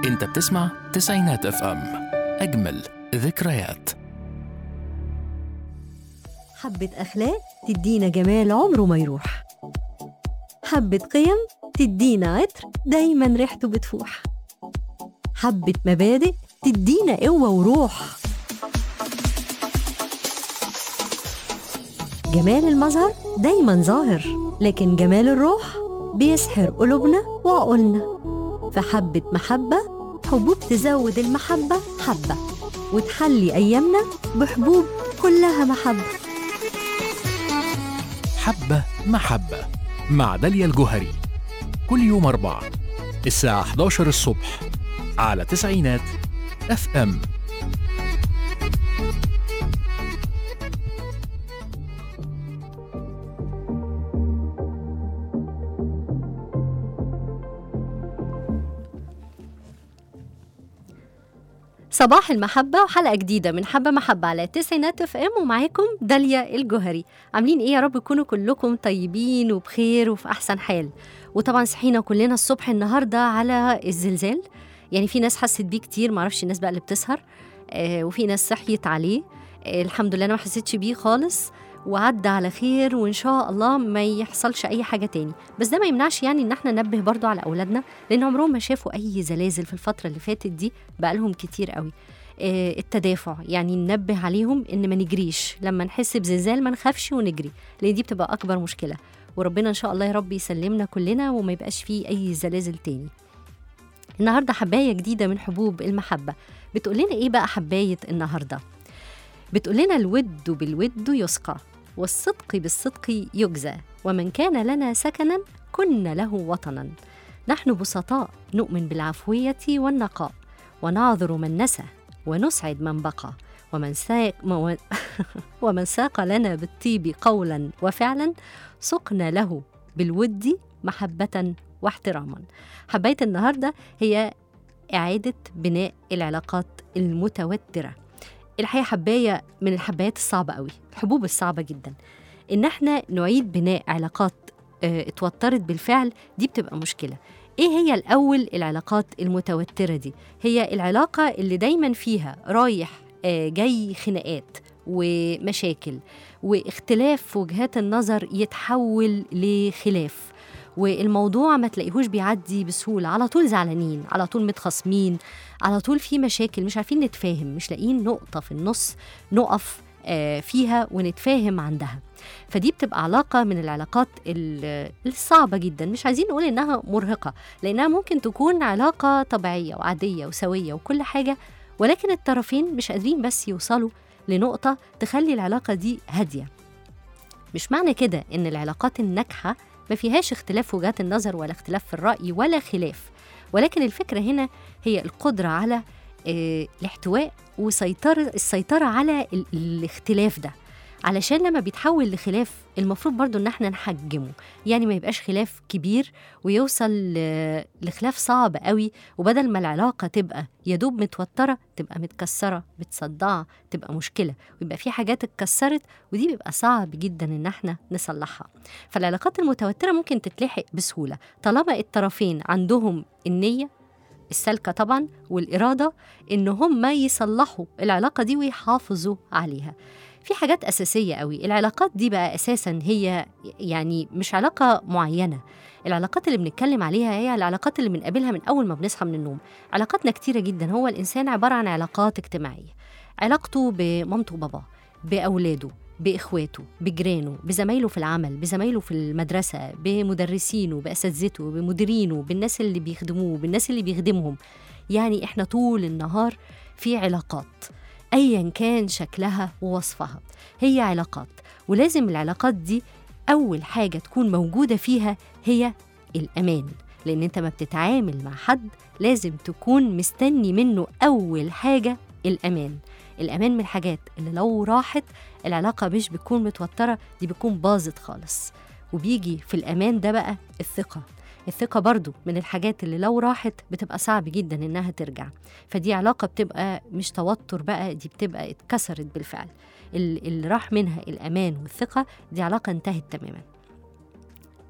انت بتسمع تسعينات اف ام اجمل ذكريات حبة أخلاق تدينا جمال عمره ما يروح حبة قيم تدينا عطر دايما ريحته بتفوح حبة مبادئ تدينا قوة وروح جمال المظهر دايما ظاهر لكن جمال الروح بيسحر قلوبنا وعقولنا فحبة محبة حبوب تزود المحبة حبة وتحلي أيامنا بحبوب كلها محبة حبة محبة مع داليا الجوهري كل يوم أربعة الساعة 11 الصبح على تسعينات اف ام صباح المحبة وحلقة جديدة من حبة محبة على تسعينات اف ام ومعاكم داليا الجوهري عاملين ايه يا رب تكونوا كلكم طيبين وبخير وفي احسن حال وطبعا صحينا كلنا الصبح النهاردة على الزلزال يعني في ناس حست بيه كتير معرفش الناس بقى اللي بتسهر آه وفي ناس صحيت عليه آه الحمد لله انا ما حسيتش بيه خالص وعدى على خير وان شاء الله ما يحصلش اي حاجه تاني بس ده ما يمنعش يعني ان احنا ننبه برضو على اولادنا لان عمرهم ما شافوا اي زلازل في الفتره اللي فاتت دي بقالهم كتير قوي آه، التدافع يعني ننبه عليهم ان ما نجريش لما نحس بزلزال ما نخافش ونجري لان دي بتبقى اكبر مشكله وربنا ان شاء الله يا رب يسلمنا كلنا وما يبقاش فيه اي زلازل تاني النهارده حبايه جديده من حبوب المحبه بتقول لنا ايه بقى حبايه النهارده بتقول لنا الود بالود يسقى والصدق بالصدق يجزى ومن كان لنا سكنا كنا له وطنا نحن بسطاء نؤمن بالعفويه والنقاء ونعذر من نسى ونسعد من بقى ومن ساق مو- ومن ساق لنا بالطيب قولا وفعلا سقنا له بالود محبة واحتراما حباية النهاردة هي إعادة بناء العلاقات المتوترة الحقيقة حباية من الحبايات الصعبة قوي الحبوب الصعبة جدا إن احنا نعيد بناء علاقات اه اتوترت بالفعل دي بتبقى مشكلة ايه هي الأول العلاقات المتوترة دي هي العلاقة اللي دايما فيها رايح آه، جاي خناقات ومشاكل واختلاف في وجهات النظر يتحول لخلاف والموضوع ما تلاقيهوش بيعدي بسهولة على طول زعلانين على طول متخاصمين على طول في مشاكل مش عارفين نتفاهم مش لاقيين نقطة في النص نقف آه، فيها ونتفاهم عندها فدي بتبقى علاقة من العلاقات ال- الصعبة جدا مش عايزين نقول إنها مرهقة لأنها ممكن تكون علاقة طبيعية وعادية وسوية وكل حاجة ولكن الطرفين مش قادرين بس يوصلوا لنقطة تخلي العلاقة دي هادية مش معنى كده إن العلاقات الناجحة ما فيهاش اختلاف في وجهات النظر ولا اختلاف في الرأي ولا خلاف ولكن الفكرة هنا هي القدرة على آه، الاحتواء وسيطرة السيطرة على ال- الاختلاف ده علشان لما بيتحول لخلاف المفروض برضو ان احنا نحجمه يعني ما يبقاش خلاف كبير ويوصل ل- لخلاف صعب قوي وبدل ما العلاقة تبقى يدوب متوترة تبقى متكسرة متصدعة تبقى مشكلة ويبقى في حاجات اتكسرت ودي بيبقى صعب جدا ان احنا نصلحها فالعلاقات المتوترة ممكن تتلحق بسهولة طالما الطرفين عندهم النية السالكة طبعا والإرادة إن هم يصلحوا العلاقة دي ويحافظوا عليها في حاجات أساسية قوي العلاقات دي بقى أساسا هي يعني مش علاقة معينة العلاقات اللي بنتكلم عليها هي العلاقات اللي بنقابلها من أول ما بنصحى من النوم علاقاتنا كتيرة جدا هو الإنسان عبارة عن علاقات اجتماعية علاقته بمامته وباباه بأولاده بإخواته بجيرانه بزمايله في العمل بزمايله في المدرسة بمدرسينه بأساتذته بمديرينه بالناس اللي بيخدموه بالناس اللي بيخدمهم يعني إحنا طول النهار في علاقات أيا كان شكلها ووصفها هي علاقات ولازم العلاقات دي أول حاجة تكون موجودة فيها هي الأمان لأن أنت ما بتتعامل مع حد لازم تكون مستني منه أول حاجة الأمان الأمان من الحاجات اللي لو راحت العلاقة مش بتكون متوترة دي بتكون باظت خالص وبيجي في الأمان ده بقى الثقة الثقة برضو من الحاجات اللي لو راحت بتبقى صعب جدا إنها ترجع فدي علاقة بتبقى مش توتر بقى دي بتبقى اتكسرت بالفعل ال- اللي راح منها الأمان والثقة دي علاقة انتهت تماما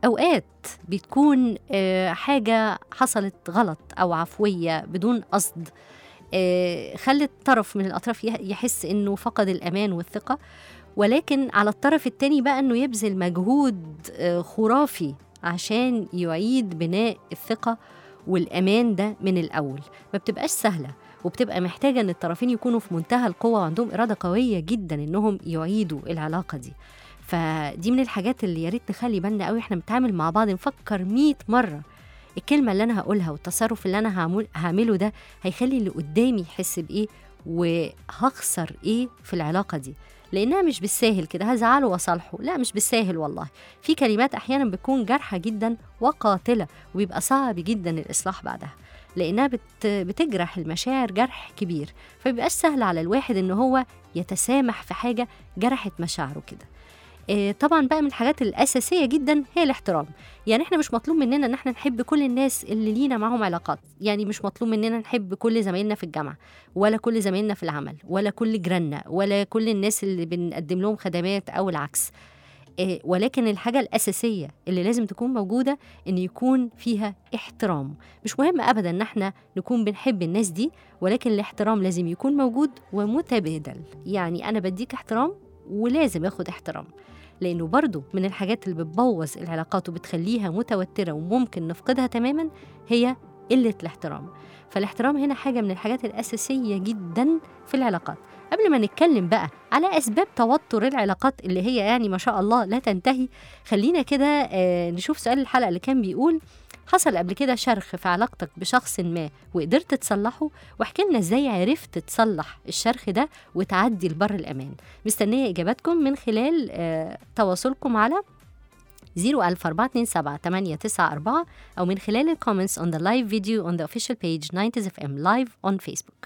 أوقات بتكون آه، حاجة حصلت غلط أو عفوية بدون قصد آه، خلت طرف من الأطراف يه- يحس إنه فقد الأمان والثقة ولكن على الطرف التاني بقى إنه يبذل مجهود آه، خرافي عشان يعيد بناء الثقة والأمان ده من الأول ما بتبقاش سهلة وبتبقى محتاجة إن الطرفين يكونوا في منتهى القوة وعندهم إرادة قوية جدا إنهم يعيدوا العلاقة دي فدي من الحاجات اللي يا ريت نخلي بالنا قوي احنا بنتعامل مع بعض نفكر 100 مرة الكلمة اللي أنا هقولها والتصرف اللي أنا هعمل هعمله ده هيخلي اللي قدامي يحس بإيه وهخسر إيه في العلاقة دي لأنها مش بالساهل كده هزعله وأصالحه لا مش بالساهل والله في كلمات أحيانا بتكون جارحة جدا وقاتلة وبيبقى صعب جدا الإصلاح بعدها لأنها بت بتجرح المشاعر جرح كبير فبيبقاش سهل على الواحد إن هو يتسامح في حاجة جرحت مشاعره كده آه، طبعا بقى من الحاجات الأساسية جدا هي الاحترام يعني احنا مش مطلوب مننا ان احنا نحب كل الناس اللي لينا معاهم علاقات يعني مش مطلوب مننا نحب كل زمايلنا في الجامعة ولا كل زمايلنا في العمل ولا كل جيراننا ولا كل الناس اللي بنقدم لهم خدمات أو العكس آه، ولكن الحاجة الأساسية اللي لازم تكون موجودة إن يكون فيها احترام مش مهم أبدا إن احنا نكون بنحب الناس دي ولكن الاحترام لازم يكون موجود ومتبادل يعني أنا بديك احترام ولازم اخد احترام لانه برضو من الحاجات اللي بتبوظ العلاقات وبتخليها متوتره وممكن نفقدها تماما هي قله الاحترام فالاحترام هنا حاجه من الحاجات الاساسيه جدا في العلاقات قبل ما نتكلم بقى على اسباب توتر العلاقات اللي هي يعني ما شاء الله لا تنتهي خلينا كده آه، نشوف سؤال الحلقه اللي كان بيقول حصل قبل كده شرخ في علاقتك بشخص ما وقدرت تصلحه واحكي لنا ازاي عرفت تصلح الشرخ ده وتعدي لبر الامان مستنيه اجاباتكم من خلال آه، تواصلكم على 01427 أو من خلال الكومنتس on the live video on the official page 90s FM live on Facebook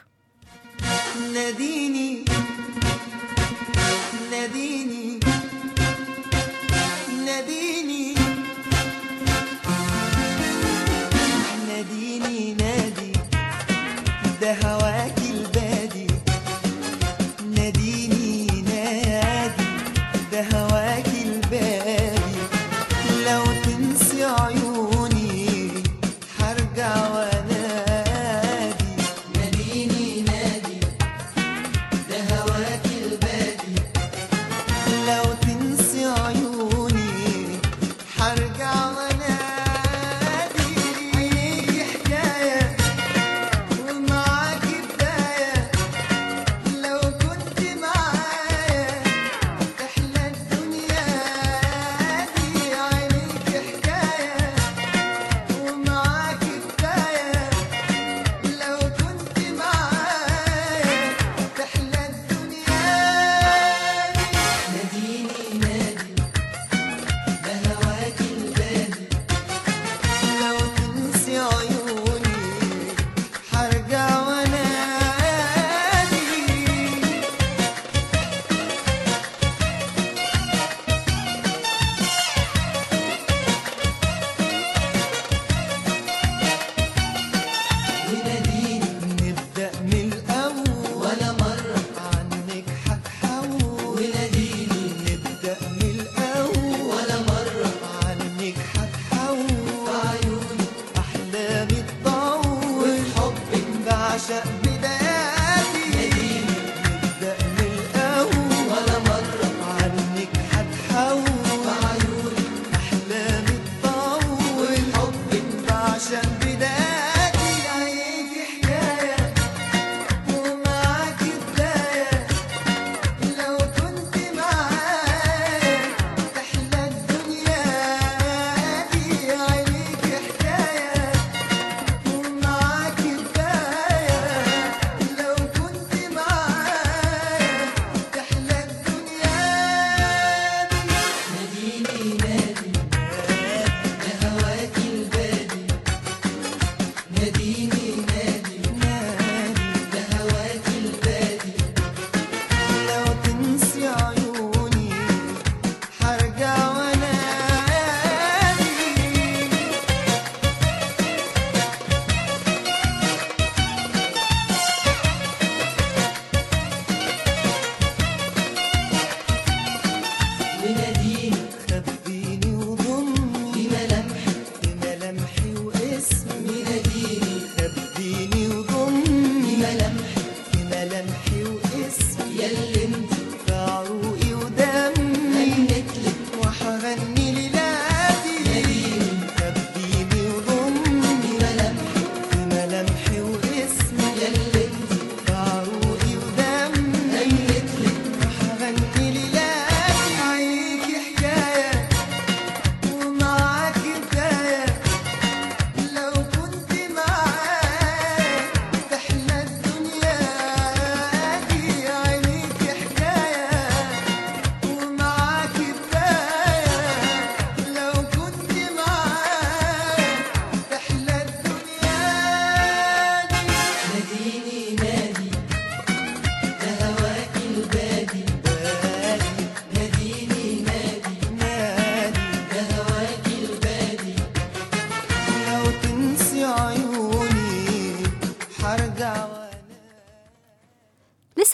ناديني ناديني ناديني ناديني نادي ده هواك البادي ناديني نادي ده هواك البادي لو تنسي عيوني هرجع وانادي ناديني نادي ده هواك البادي لو تنسي عيوني هرجع وانادي عينيكي حكاية ومعاكي بداية لو كنت معايا تحلى الدنيا دي عينيكي حكاية ومعاكي بداية لو كنت معايا تحلى الدنيا ناديني نادي ده هواك البادي لو تنسي عيوني هرجع وانادي وناديني نبدأ من الأول ولا مرة عنك هتحول وناديني نبدأ من الأول ولا مرة عنك هتحول عيوني أحلامي تطول حبك بعشق بداياتي ناديني نبدأ من الأول ولا مرة عنك هتحول عيوني أحلامي تطول حبك بعشق بداياتي عينيكي حكاية ومعاكي بداية لو كنت معايا تحلى الدنيا دي عينيكي حكاية ومعاكي بداية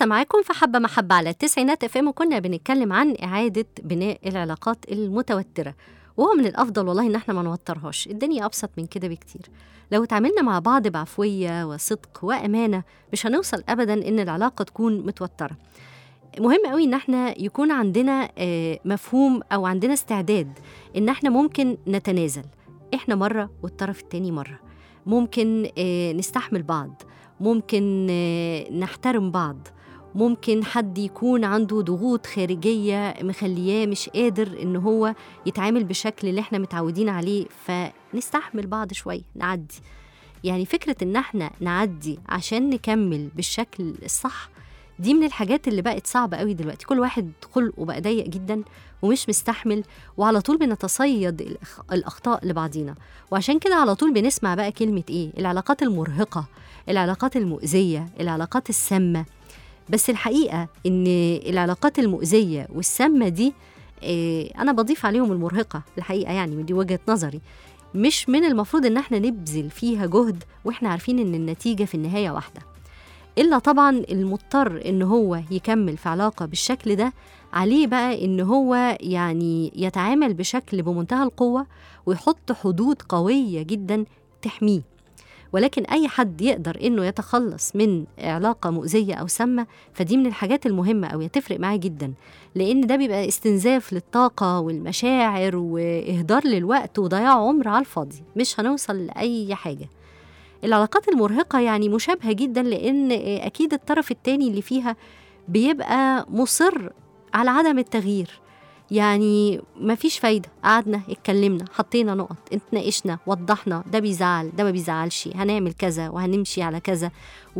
ولسه معاكم في حبة محبة على التسعينات اف ام وكنا بنتكلم عن إعادة بناء العلاقات المتوترة وهو من الأفضل والله إن احنا ما نوترهاش الدنيا أبسط من كده بكتير لو اتعاملنا مع بعض بعفوية وصدق وأمانة مش هنوصل أبدا إن العلاقة تكون متوترة مهم قوي ان احنا يكون عندنا آه، مفهوم او عندنا استعداد ان احنا ممكن نتنازل احنا مره والطرف التاني مره ممكن آه، نستحمل بعض ممكن آه، نحترم بعض ممكن حد يكون عنده ضغوط خارجية مخلياه مش قادر إن هو يتعامل بالشكل اللي احنا متعودين عليه فنستحمل بعض شوية نعدي يعني فكرة إن احنا نعدي عشان نكمل بالشكل الصح دي من الحاجات اللي بقت صعبة قوي دلوقتي كل واحد خلقه بقى ضيق جدا ومش مستحمل وعلى طول بنتصيد الأخ- الأخطاء لبعضينا وعشان كده على طول بنسمع بقى كلمة إيه العلاقات المرهقة العلاقات المؤذية العلاقات السامة بس الحقيقة إن العلاقات المؤذية والسامة دي إيه أنا بضيف عليهم المرهقة الحقيقة يعني من دي وجهة نظري مش من المفروض إن احنا نبذل فيها جهد وإحنا عارفين إن النتيجة في النهاية واحدة إلا طبعا المضطر إن هو يكمل في علاقة بالشكل ده عليه بقى إن هو يعني يتعامل بشكل بمنتهى القوة ويحط حدود قوية جدا تحميه ولكن أي حد يقدر إنه يتخلص من علاقة مؤذية أو سامة فدي من الحاجات المهمة أو تفرق معاه جدا لأن ده بيبقى استنزاف للطاقة والمشاعر وإهدار للوقت وضياع عمر على الفاضي مش هنوصل لأي حاجة العلاقات المرهقة يعني مشابهة جدا لأن أكيد الطرف التاني اللي فيها بيبقى مصر على عدم التغيير يعني مفيش فايدة قعدنا اتكلمنا حطينا نقط اتناقشنا وضحنا ده بيزعل ده ما بيزعلش هنعمل كذا وهنمشي على كذا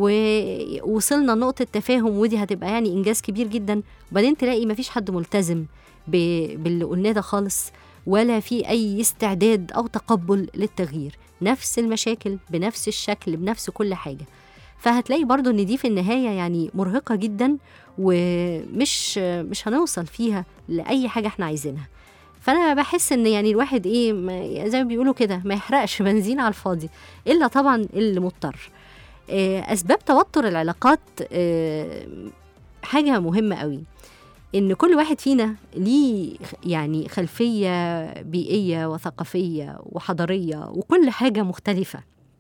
ووصلنا لنقطة تفاهم ودي هتبقى يعني إنجاز كبير جدا وبعدين تلاقي مفيش حد ملتزم ب- باللي قلناه ده خالص ولا في أي استعداد أو تقبل للتغيير نفس المشاكل بنفس الشكل بنفس كل حاجة فهتلاقي برضو ان دي في النهاية يعني مرهقة جدا ومش مش هنوصل فيها لأي حاجة احنا عايزينها فانا بحس ان يعني الواحد ايه ما زي ما بيقولوا كده ما يحرقش بنزين على الفاضي الا طبعا اللي مضطر آه، اسباب توتر العلاقات آه، حاجه مهمه قوي ان كل واحد فينا ليه يعني خلفيه بيئيه وثقافيه وحضاريه وكل حاجه مختلفه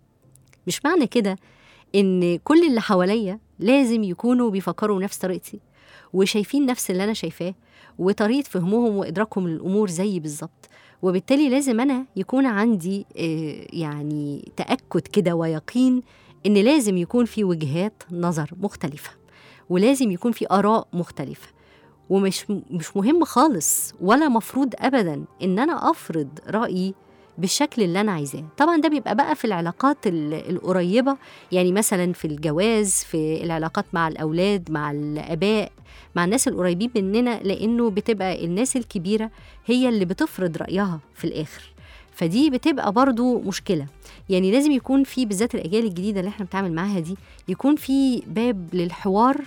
مش معنى كده ان كل اللي حواليا لازم يكونوا بيفكروا نفس طريقتي وشايفين نفس اللي انا شايفاه وطريقه فهمهم وادراكهم للامور زيي بالظبط وبالتالي لازم انا يكون عندي آه، يعني تاكد كده ويقين ان لازم يكون في وجهات نظر مختلفه ولازم يكون في اراء مختلفه ومش مش مهم خالص ولا مفروض ابدا ان انا افرض رايي بالشكل اللي انا عايزاه طبعا ده بيبقى بقى في العلاقات ال- القريبه يعني مثلا في الجواز في العلاقات مع الاولاد مع الاباء مع الناس القريبين مننا لانه بتبقى الناس الكبيره هي اللي بتفرض رايها في الاخر فدي بتبقى برضو مشكله يعني لازم يكون في بالذات الاجيال الجديده اللي احنا بنتعامل معاها دي يكون في باب للحوار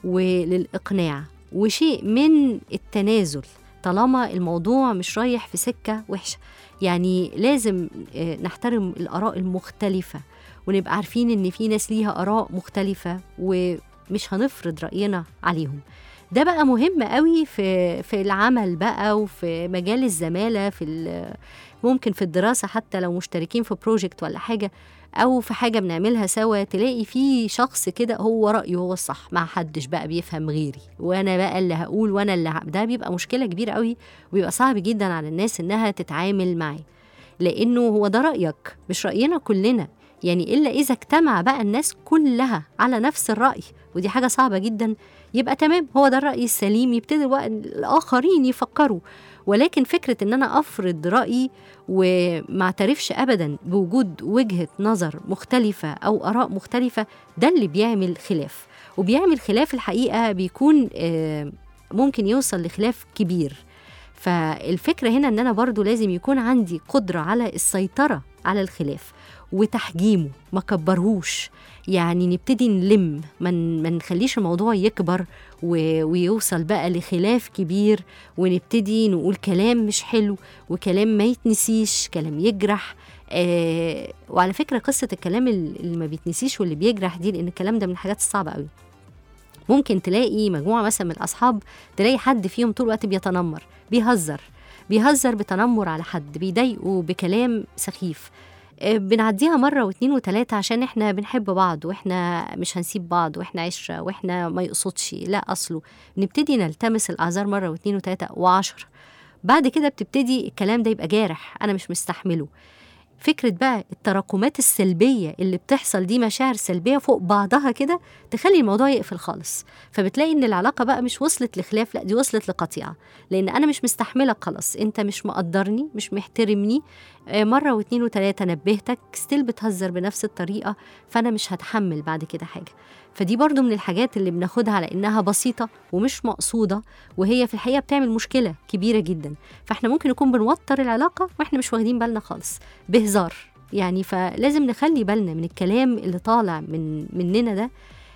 وللاقناع وشيء من التنازل طالما الموضوع مش رايح في سكه وحشه يعني لازم آه، نحترم الاراء المختلفه ونبقى عارفين ان في ناس ليها اراء مختلفه ومش هنفرض راينا عليهم ده بقى مهم قوي في في العمل بقى وفي مجال الزماله في ال- ممكن في الدراسه حتى لو مشتركين في بروجكت ولا حاجه او في حاجه بنعملها سوا تلاقي في شخص كده هو رايه هو الصح ما حدش بقى بيفهم غيري وانا بقى اللي هقول وانا اللي ه... ده بيبقى مشكله كبيره قوي وبيبقى صعب جدا على الناس انها تتعامل معاه لانه هو ده رايك مش راينا كلنا يعني الا اذا اجتمع بقى الناس كلها على نفس الراي ودي حاجه صعبه جدا يبقى تمام هو ده الراي السليم يبتدي بقى الاخرين يفكروا ولكن فكره ان انا افرض رايي وما اعترفش ابدا بوجود وجهه نظر مختلفه او اراء مختلفه ده اللي بيعمل خلاف وبيعمل خلاف الحقيقه بيكون آه، ممكن يوصل لخلاف كبير فالفكرة هنا ان انا برضو لازم يكون عندي قدرة على السيطرة على الخلاف وتحجيمه ما كبرهوش يعني نبتدي نلم ما من ما نخليش الموضوع يكبر و- ويوصل بقى لخلاف كبير ونبتدي نقول كلام مش حلو وكلام ما يتنسيش كلام يجرح آه وعلى فكرة قصة الكلام ال- اللي ما بيتنسيش واللي بيجرح دي لأن الكلام ده من الحاجات الصعبة قوي ممكن تلاقي مجموعه مثلا من الاصحاب تلاقي حد فيهم طول الوقت بيتنمر بيهزر بيهزر بتنمر على حد بيضايقه بكلام سخيف آه، بنعديها مرة واتنين وتلاتة عشان احنا بنحب بعض واحنا مش هنسيب بعض واحنا عشرة واحنا ما يقصدش لا أصله نبتدي نلتمس الأعذار مرة واتنين وتلاتة وعشرة بعد كده بتبتدي الكلام ده يبقى جارح أنا مش مستحمله فكرة بقى التراكمات السلبية اللي بتحصل دي مشاعر سلبية فوق بعضها كده تخلي الموضوع يقفل خالص فبتلاقي ان العلاقة بقى مش وصلت لخلاف لا دي وصلت لقطيعة لان انا مش مستحملك خلاص انت مش مقدرني مش محترمني آه، مرة واتنين وتلاتة نبهتك ستيل بتهزر بنفس الطريقة فانا مش هتحمل بعد كده حاجة فدي برضو من الحاجات اللي بناخدها على انها بسيطة ومش مقصودة وهي في الحقيقة بتعمل مشكلة كبيرة جدا فاحنا ممكن نكون بنوتر العلاقة واحنا مش واخدين بالنا خالص بهزار يعني فلازم نخلي بالنا من الكلام اللي طالع من مننا ده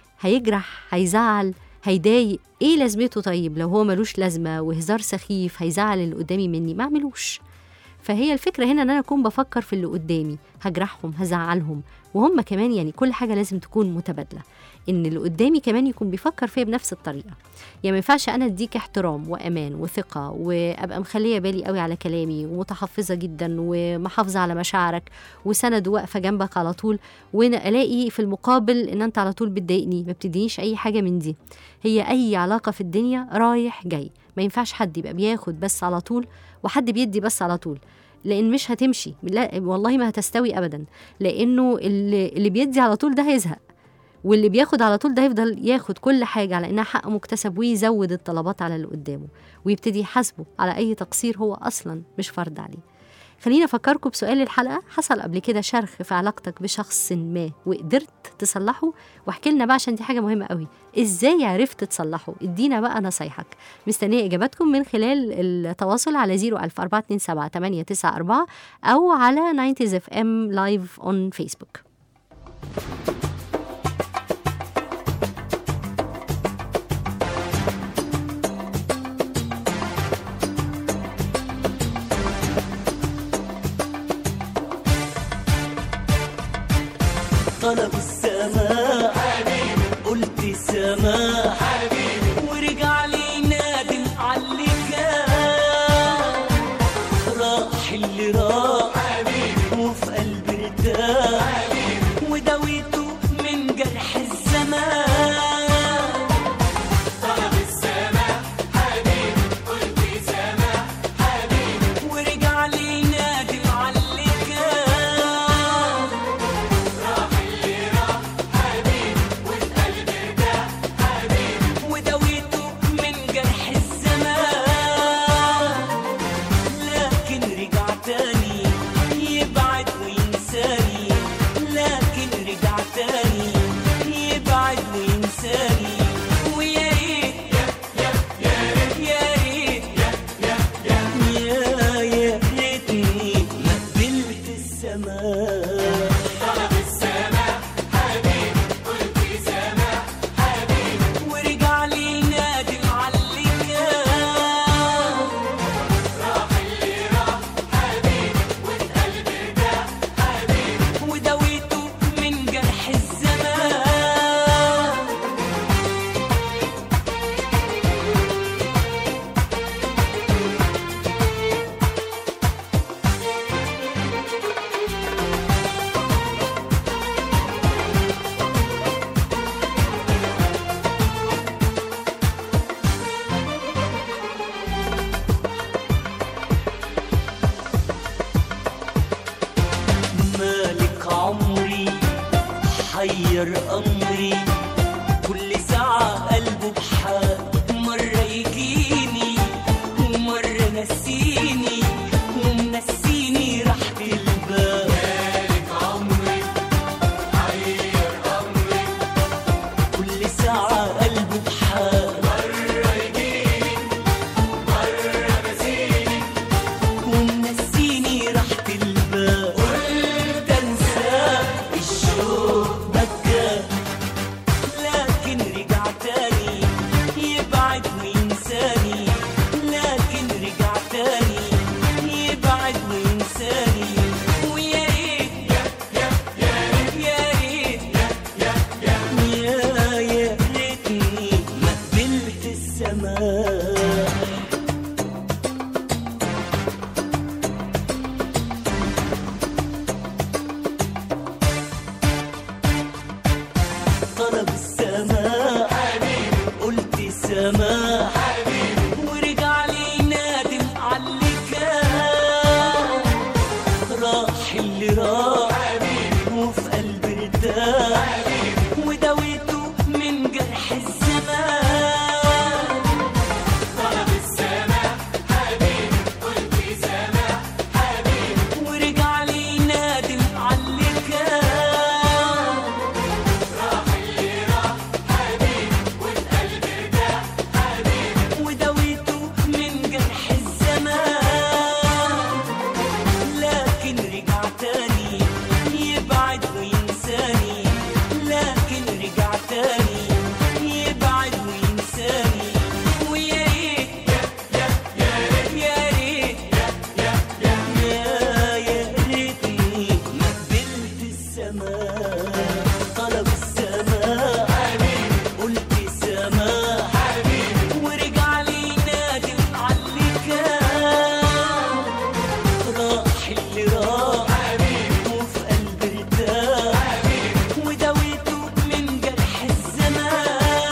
هيجرح هيزعل هيضايق ايه لازمته طيب لو هو ملوش لازمه وهزار سخيف هيزعل اللي قدامي مني ما اعملوش فهي الفكره هنا ان انا اكون بفكر في اللي قدامي هجرحهم هزعلهم وهم كمان يعني كل حاجه لازم تكون متبادله ان اللي قدامي كمان يكون بيفكر فيا بنفس الطريقه يعني ما ينفعش انا اديك احترام وامان وثقه وابقى مخليه بالي قوي على كلامي ومتحفظه جدا ومحافظه على مشاعرك وسند واقفه جنبك على طول وانا الاقي في المقابل ان انت على طول بتضايقني ما بتدينيش اي حاجه من دي هي اي علاقه في الدنيا رايح جاي ما ينفعش حد يبقى بياخد بس على طول وحد بيدي بس على طول لان مش هتمشي لا والله ما هتستوي ابدا لانه اللي, اللي بيدي على طول ده هيزهق واللي بياخد على طول ده هيفضل ياخد كل حاجه على انها حق مكتسب ويزود الطلبات على اللي قدامه ويبتدي يحاسبه على اي تقصير هو اصلا مش فرض عليه خليني افكركم بسؤال الحلقه حصل قبل كده شرخ في علاقتك بشخص ما وقدرت تصلحه واحكي لنا بقى عشان دي حاجه مهمه قوي ازاي عرفت تصلحه ادينا بقى نصايحك مستنيه اجاباتكم من خلال التواصل على 00427 او على 90 اف ام لايف اون فيسبوك طلب السماح قلت سماح ورجع لي نادم على كان راح اللي راح وفي قلبي ارتاح وداويته من جرح الزمان ورجع لي نادم على كان وداويته من جرح الزمان لكن رجع تاني يبعد وينساني لكن رجع تاني يبعد وينساني ويا ريت يا ريت يا يا ريتني ما قبلت السماء ورجع لي نادي معلقة وداويته من جرح الزمان مالك عمري حير أمري كل ساعة قلبه بحال مرة يجيني ومرة نسيني ومنسيني راحة البال مالك عمري حير أمري كل ساعة قلبه بحال مرة يجيني مرة نسيني ومنسيني راحة البال قلت انساه الشوق بكى راح اللي راح وفي قلبي ارتاح ودويته من جرح الزمان طلب السماح حبيبي قلت سماح حبيبي ورجع لي نادم على اللي كان راح اللي راح حبيبي والقلب ارتاح حبيبي ودويته من جرح الزمان لكن رجع تاني يبعد وينساني لكن رجع تاني يبعد وينساني ويا ريت يا يا ريت يا يا يا ريتني ما قبلت السماء طلب السماء حبيبي قلت سماح حبيبي ورجع لي نادم على اللي كان راح اللي راح حبيبي وفي قلبي ارتاح حبيبي ودويته من جرح الزمان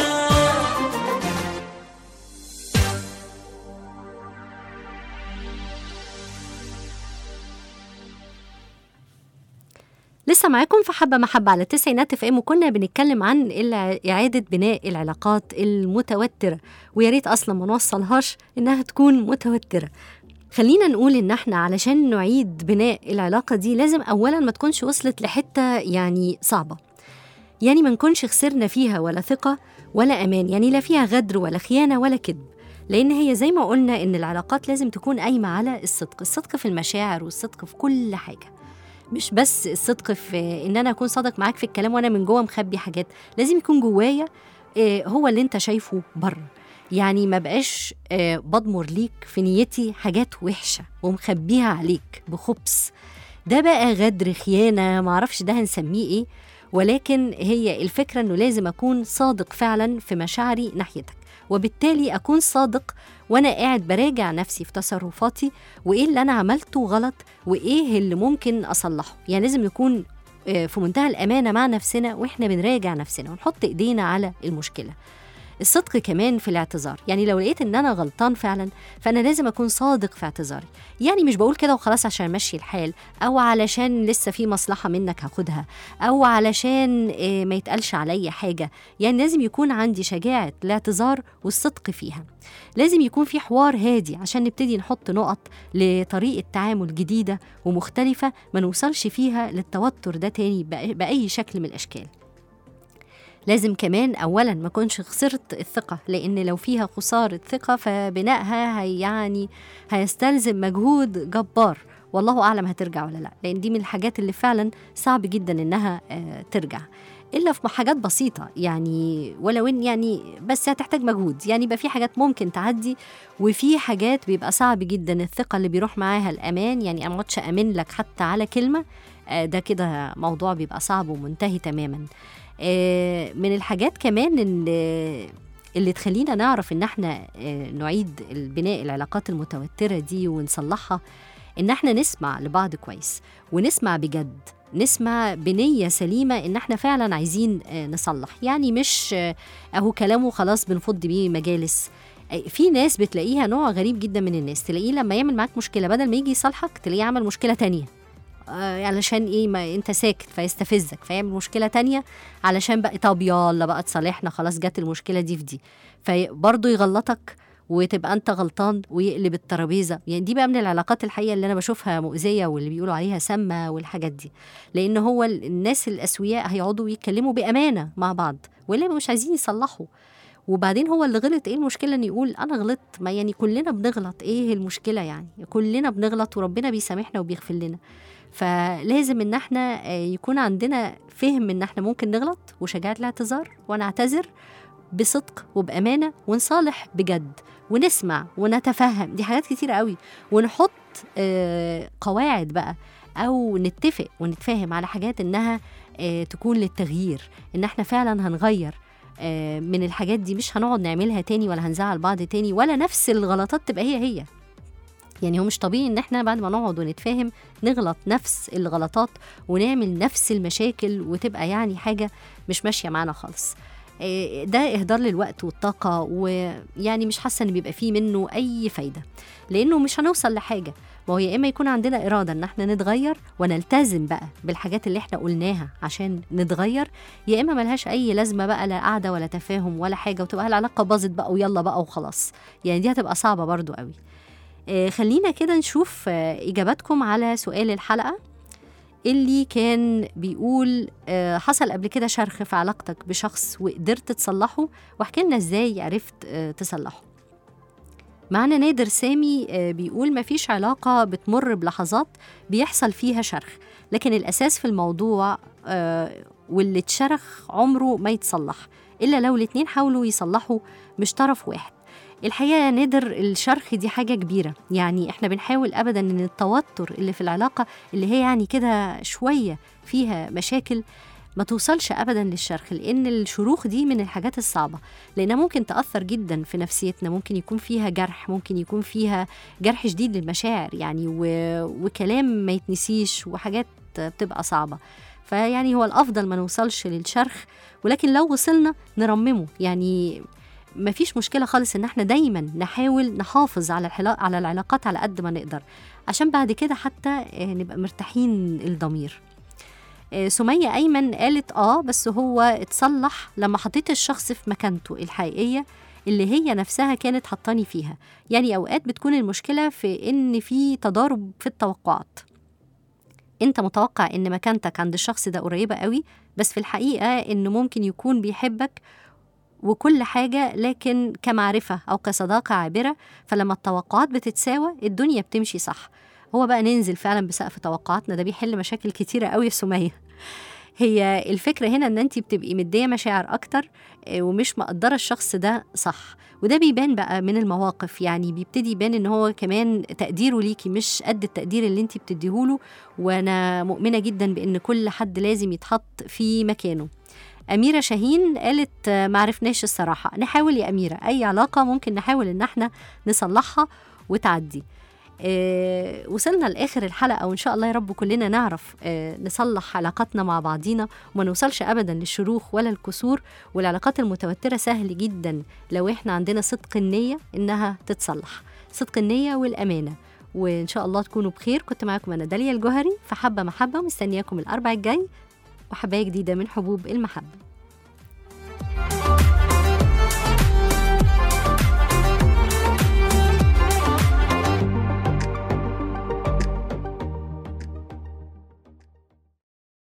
لسه معاكم في حبة محبة على التسعينات اف ام وكنا بنتكلم عن الع- إعادة بناء العلاقات المتوترة ويا ريت أصلا ما نوصلهاش إنها تكون متوترة خلينا نقول إن احنا علشان نعيد بناء العلاقة دي لازم أولا ما تكونش وصلت لحتة يعني صعبة يعني ما نكونش خسرنا فيها ولا ثقة ولا أمان يعني لا فيها غدر ولا خيانة ولا كذب لأن هي زي ما قلنا إن العلاقات لازم تكون قايمة على الصدق الصدق في المشاعر والصدق في كل حاجة مش بس الصدق في ان انا اكون صادق معاك في الكلام وانا من جوه مخبي حاجات لازم يكون جوايا آه، هو اللي انت شايفه بره يعني ما بقاش آه، بضمر ليك في نيتي حاجات وحشه ومخبيها عليك بخبث ده بقى غدر خيانه معرفش ده هنسميه ايه ولكن هي الفكره انه لازم اكون صادق فعلا في مشاعري ناحيتك وبالتالي اكون صادق وانا قاعد براجع نفسي في تصرفاتي وايه اللي انا عملته غلط وايه اللي ممكن اصلحه يعني لازم نكون آه، في منتهى الامانه مع نفسنا واحنا بنراجع نفسنا ونحط ايدينا على المشكله الصدق كمان في الاعتذار يعني لو لقيت ان انا غلطان فعلا فانا لازم اكون صادق في اعتذاري يعني مش بقول كده وخلاص عشان امشي الحال او علشان لسه في مصلحه منك هاخدها او علشان آه، ما يتقالش عليا حاجه يعني لازم يكون عندي شجاعه الاعتذار والصدق فيها لازم يكون في حوار هادي عشان نبتدي نحط نقط لطريقه تعامل جديده ومختلفه ما نوصلش فيها للتوتر ده تاني بأ- باي شكل من الاشكال لازم كمان اولا ما كنش خسرت الثقه لان لو فيها خساره ثقه فبنائها هي يعني هيستلزم مجهود جبار والله اعلم هترجع ولا لا لان دي من الحاجات اللي فعلا صعب جدا انها آه، ترجع الا في حاجات بسيطه يعني ولو ان يعني بس هتحتاج مجهود يعني يبقى في حاجات ممكن تعدي وفي حاجات بيبقى صعب جدا الثقه اللي بيروح معاها الامان يعني انا ما اقعدش امن لك حتى على كلمه آه، ده كده موضوع بيبقى صعب ومنتهي تماما آه، من الحاجات كمان اللي اللي تخلينا نعرف ان احنا آه، نعيد بناء العلاقات المتوتره دي ونصلحها ان احنا نسمع لبعض كويس ونسمع بجد نسمع بنية سليمة إن إحنا فعلا عايزين آه، نصلح يعني مش آه، أهو كلامه خلاص بنفض بيه مجالس آه، في ناس بتلاقيها نوع غريب جدا من الناس تلاقيه لما يعمل معاك مشكلة بدل ما يجي يصالحك تلاقيه عمل مشكلة تانية آه، علشان ايه ما انت ساكت فيستفزك فيعمل مشكله تانية علشان بقى طب يلا بقى تصالحنا خلاص جت المشكله دي في دي فبرضه يغلطك وتبقى انت غلطان ويقلب الترابيزه يعني دي بقى من العلاقات الحقيقه اللي انا بشوفها مؤذيه واللي بيقولوا عليها سامه والحاجات دي لان هو ال- الناس الاسوياء هيقعدوا يتكلموا بامانه مع بعض واللي مش عايزين يصلحوا وبعدين هو اللي غلط ايه المشكله ان يقول انا غلطت ما يعني كلنا بنغلط ايه المشكله يعني كلنا بنغلط وربنا بيسامحنا وبيغفر لنا فلازم ان احنا آه، يكون عندنا فهم ان احنا ممكن نغلط وشجاعه الاعتذار ونعتذر بصدق وبامانه ونصالح بجد ونسمع ونتفهم دي حاجات كتيره قوي ونحط آه، قواعد بقى او نتفق ونتفاهم على حاجات انها آه، تكون للتغيير ان احنا فعلا هنغير آه، من الحاجات دي مش هنقعد نعملها تاني ولا هنزعل بعض تاني ولا نفس الغلطات تبقى هي هي يعني هو مش طبيعي ان احنا بعد ما نقعد ونتفاهم نغلط نفس الغلطات ونعمل نفس المشاكل وتبقى يعني حاجه مش ماشيه معانا خالص آه، ده اهدار للوقت والطاقه ويعني مش حاسه ان بيبقى فيه منه اي فايده لانه مش هنوصل لحاجه ما هو يا اما يكون عندنا اراده ان احنا نتغير ونلتزم بقى بالحاجات اللي احنا قلناها عشان نتغير يا اما ملهاش اي لازمه بقى لا قعده ولا تفاهم ولا حاجه وتبقى العلاقه باظت بقى ويلا بقى وخلاص يعني دي هتبقى صعبه برضو قوي آه، خلينا كده نشوف آه، اجاباتكم على سؤال الحلقه اللي كان بيقول آه، حصل قبل كده شرخ في علاقتك بشخص وقدرت تصلحه واحكي لنا ازاي عرفت آه، تصلحه معنا نادر سامي آه، بيقول مفيش علاقة بتمر بلحظات بيحصل فيها شرخ لكن الأساس في الموضوع آه، واللي اتشرخ عمره ما يتصلح إلا لو الاتنين حاولوا يصلحوا مش طرف واحد الحقيقة يا نادر الشرخ دي حاجة كبيرة يعني احنا بنحاول أبدا إن التوتر اللي في العلاقة اللي هي يعني كده شوية فيها مشاكل ما توصلش ابدا للشرخ لان الشروخ دي من الحاجات الصعبه لانها ممكن تاثر جدا في نفسيتنا ممكن يكون فيها جرح ممكن يكون فيها جرح شديد للمشاعر يعني و... وكلام ما يتنسيش وحاجات بتبقى صعبه فيعني هو الافضل ما نوصلش للشرخ ولكن لو وصلنا نرممه يعني ما فيش مشكله خالص ان احنا دايما نحاول نحافظ على الحلا... على العلاقات على قد ما نقدر عشان بعد كده حتى آه، نبقى مرتاحين الضمير آه، سمية أيمن قالت آه بس هو اتصلح لما حطيت الشخص في مكانته الحقيقية اللي هي نفسها كانت حطاني فيها يعني أوقات بتكون المشكلة في إن في تضارب في التوقعات انت متوقع ان مكانتك عند الشخص ده قريبة قوي بس في الحقيقة انه ممكن يكون بيحبك وكل حاجة لكن كمعرفة أو كصداقة عابرة فلما التوقعات بتتساوى الدنيا بتمشي صح هو بقى ننزل فعلا بسقف توقعاتنا ده بيحل مشاكل كتيرة قوي يا سمية هي الفكرة هنا ان انت بتبقي مدية مشاعر اكتر آه، ومش مقدرة الشخص ده صح وده بيبان بقى من المواقف يعني بيبتدي يبان ان هو كمان تقديره ليكي مش قد التقدير اللي انت بتديهوله وانا مؤمنة جدا بان كل حد لازم يتحط في مكانه أميرة شاهين قالت آه، معرفناش الصراحة نحاول يا أميرة أي علاقة ممكن نحاول إن احنا نصلحها وتعدي آه، وصلنا لاخر الحلقه وان شاء الله يا رب كلنا نعرف آه، نصلح علاقاتنا مع بعضينا وما نوصلش ابدا للشروخ ولا الكسور والعلاقات المتوتره سهل جدا لو احنا عندنا صدق النيه انها تتصلح صدق النيه والامانه وان شاء الله تكونوا بخير كنت معاكم انا داليا الجوهري في حبه محبه مستنياكم الاربع الجاي وحبايه جديده من حبوب المحبه